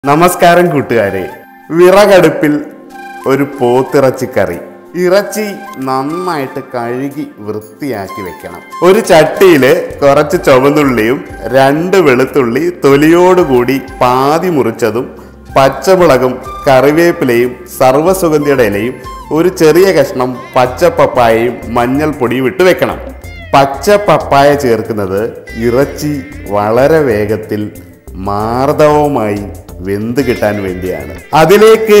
നമസ്കാരം കൂട്ടുകാരെ വിറകടുപ്പിൽ ഒരു പോത്തിറച്ചി കറി ഇറച്ചി നന്നായിട്ട് കഴുകി വൃത്തിയാക്കി വെക്കണം ഒരു ചട്ടിയിൽ കുറച്ച് ചുവന്നുള്ളിയും രണ്ട് വെളുത്തുള്ളി തൊലിയോടുകൂടി പാതി മുറിച്ചതും പച്ചമുളകും കറിവേപ്പിലയും സർവ്വസുഗന്ധിയുടെ ഇലയും ഒരു ചെറിയ കഷ്ണം പച്ചപ്പപ്പായയും മഞ്ഞൾപ്പൊടിയും ഇട്ട് വെക്കണം പച്ച പപ്പായ ചേർക്കുന്നത് ഇറച്ചി വളരെ വേഗത്തിൽ മാർദ്ദവമായി വെന്ത് കിട്ടാൻ വേണ്ടിയാണ് അതിലേക്ക്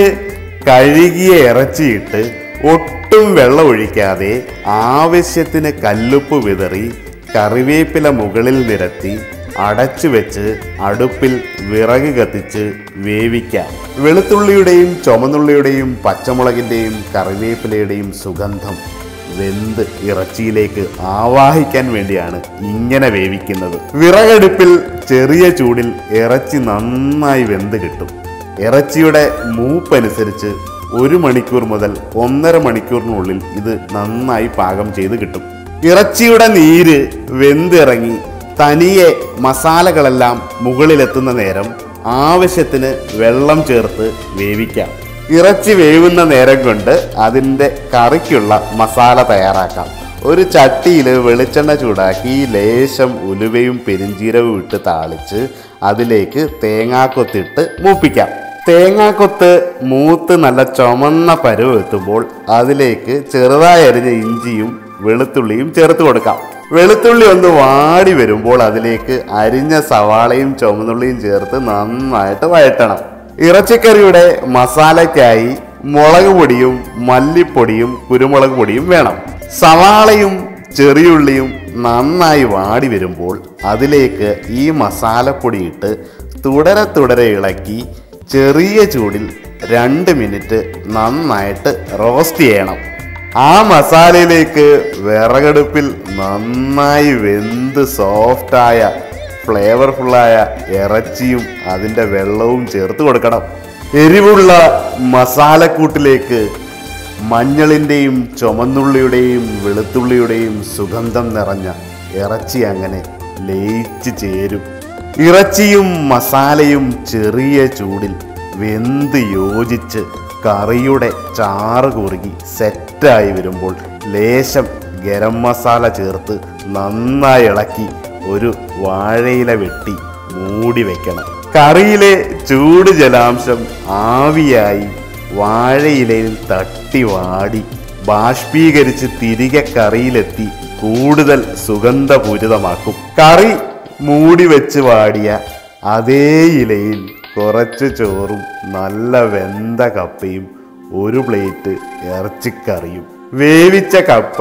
കഴുകിയ ഇറച്ചിയിട്ട് ഒട്ടും വെള്ളം ഒഴിക്കാതെ ആവശ്യത്തിന് കല്ലുപ്പ് വിതറി കറിവേപ്പില മുകളിൽ നിരത്തി അടച്ചു വെച്ച് അടുപ്പിൽ വിറക് കത്തിച്ച് വേവിക്കാം വെളുത്തുള്ളിയുടെയും ചുമന്നുള്ളിയുടെയും പച്ചമുളകിൻ്റെയും കറിവേപ്പിലയുടെയും സുഗന്ധം വെന്ത് ഇറച്ചിയിലേക്ക് ആവാഹിക്കാൻ വേണ്ടിയാണ് ഇങ്ങനെ വേവിക്കുന്നത് വിറകടുപ്പിൽ ചെറിയ ചൂടിൽ ഇറച്ചി നന്നായി വെന്ത് കിട്ടും ഇറച്ചിയുടെ മൂപ്പനുസരിച്ച് ഒരു മണിക്കൂർ മുതൽ ഒന്നര മണിക്കൂറിനുള്ളിൽ ഇത് നന്നായി പാകം ചെയ്ത് കിട്ടും ഇറച്ചിയുടെ നീര് വെന്തിറങ്ങി തനിയെ മസാലകളെല്ലാം മുകളിലെത്തുന്ന നേരം ആവശ്യത്തിന് വെള്ളം ചേർത്ത് വേവിക്കാം ഇറച്ചി വേവുന്ന നേരം കൊണ്ട് അതിൻ്റെ കറിക്കുള്ള മസാല തയ്യാറാക്കാം ഒരു ചട്ടിയിൽ വെളിച്ചെണ്ണ ചൂടാക്കി ലേശം ഉലുവയും പെരിഞ്ചീരവും ഇട്ട് താളിച്ച് അതിലേക്ക് തേങ്ങാക്കൊത്തിട്ട് മൂപ്പിക്കാം തേങ്ങാക്കൊത്ത് മൂത്ത് നല്ല ചുമന്ന പരുവ് എത്തുമ്പോൾ അതിലേക്ക് ചെറുതായി അരിഞ്ഞ ഇഞ്ചിയും വെളുത്തുള്ളിയും ചേർത്ത് കൊടുക്കാം വെളുത്തുള്ളി ഒന്ന് വാടി വരുമ്പോൾ അതിലേക്ക് അരിഞ്ഞ സവാളയും ചുമന്നുള്ളിയും ചേർത്ത് നന്നായിട്ട് വഴറ്റണം ഇറച്ചിക്കറിയുടെ മസാലയ്ക്കായി മുളക് പൊടിയും മല്ലിപ്പൊടിയും കുരുമുളക് പൊടിയും വേണം സവാളയും ചെറിയുള്ളിയും നന്നായി വാടി വരുമ്പോൾ അതിലേക്ക് ഈ മസാലപ്പൊടി ഇട്ട് തുടരെ തുടരെ ഇളക്കി ചെറിയ ചൂടിൽ രണ്ട് മിനിറ്റ് നന്നായിട്ട് റോസ്റ്റ് ചെയ്യണം ആ മസാലയിലേക്ക് വിറകടുപ്പിൽ നന്നായി വെന്ത് സോഫ്റ്റായ ഫ്ലേവർഫുള്ളായ ഇറച്ചിയും അതിൻ്റെ വെള്ളവും ചേർത്ത് കൊടുക്കണം എരിവുള്ള മസാലക്കൂട്ടിലേക്ക് മഞ്ഞളിൻ്റെയും ചുമന്നുള്ളിയുടെയും വെളുത്തുള്ളിയുടെയും സുഗന്ധം നിറഞ്ഞ ഇറച്ചി അങ്ങനെ ലയിച്ച് ചേരും ഇറച്ചിയും മസാലയും ചെറിയ ചൂടിൽ വെന്ത് യോജിച്ച് കറിയുടെ ചാറ് കുറുകി സെറ്റായി വരുമ്പോൾ ലേശം ഗരം മസാല ചേർത്ത് നന്നായി ഇളക്കി ഒരു വാഴയില വെട്ടി മൂടി വെക്കണം കറിയിലെ ചൂട് ജലാംശം ആവിയായി വാഴയിലയിൽ തട്ടി വാടി ബാഷ്പീകരിച്ച് തിരികെ കറിയിലെത്തി കൂടുതൽ സുഗന്ധപൂരിതമാക്കും കറി മൂടി വെച്ച് വാടിയ അതേ ഇലയിൽ കുറച്ച് ചോറും നല്ല വെന്ത കപ്പയും ഒരു പ്ലേറ്റ് ഇറച്ചിക്കറിയും വേവിച്ച കപ്പ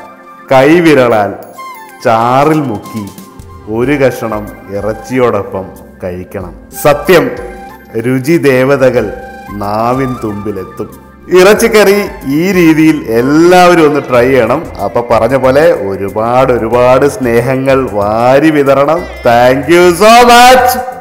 കൈവിരളാൽ ചാറിൽ മുക്കി ഒരു കഷണം ഇറച്ചിയോടൊപ്പം കഴിക്കണം സത്യം രുചി ദേവതകൾ നാവിൻ തുമ്പിലെത്തും ഇറച്ചിക്കറി ഈ രീതിയിൽ എല്ലാവരും ഒന്ന് ട്രൈ ചെയ്യണം അപ്പൊ പറഞ്ഞ പോലെ ഒരുപാട് ഒരുപാട് സ്നേഹങ്ങൾ വാരി വിതരണം താങ്ക് യു സോ മച്ച്